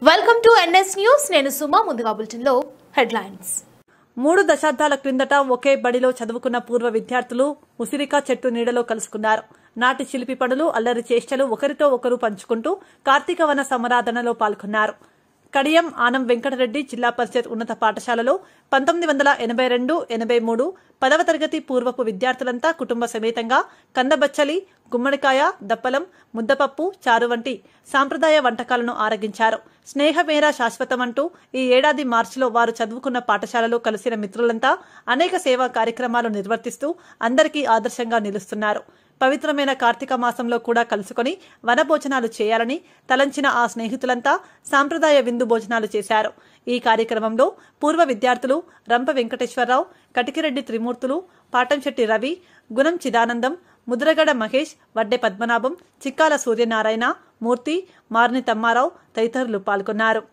welcome to NS news నేను సుమా ముందుగా బులెటిన్లో హెడ్లైన్స్ మూడు దశాబ్దాల క్రిందట ఒకే బడిలో చదువుకున్న పూర్వ విద్యార్థులు ఉసిరికా చెట్టు నీడలో కలుసుకున్నారు నాటి శిల్పి పనులు అల్లరి చేష్టలు ఒకరితో ఒకరు పంచుకుంటూ కార్తీక వన సమరాధనలో పాల్గొన్నారు కడియం ఆనం వెంకటరెడ్డి జిల్లా పరిషత్ ఉన్నత పాఠశాలలో పంతొమ్మిది వందల ఎనభై రెండు ఎనభై మూడు పదవ తరగతి పూర్వపు విద్యార్థులంతా కుటుంబ సమేతంగా కందబచ్చలి గుమ్మడికాయ దప్పలం ముద్దపప్పు చారు వంటి సాంప్రదాయ వంటకాలను ఆరగించారు స్నేహమేర శాశ్వతమంటూ ఈ ఏడాది మార్చిలో వారు చదువుకున్న పాఠశాలలో కలిసిన మిత్రులంతా అనేక సేవా కార్యక్రమాలు నిర్వర్తిస్తూ అందరికీ ఆదర్శంగా నిలుస్తున్నారు పవిత్రమైన కార్తీక మాసంలో కూడా కలుసుకొని వనభోజనాలు చేయాలని తలంచిన ఆ స్నేహితులంతా సాంప్రదాయ విందు భోజనాలు చేశారు ఈ కార్యక్రమంలో పూర్వ విద్యార్థులు రంప వెంకటేశ్వరరావు కటికిరెడ్డి త్రిమూర్తులు పాటంశెట్టి రవి గుణం చిదానందం ముద్రగడ మహేష్ వడ్డె పద్మనాభం చిక్కాల సూర్యనారాయణ మూర్తి మార్ని తమ్మారావు తదితరులు పాల్గొన్నారు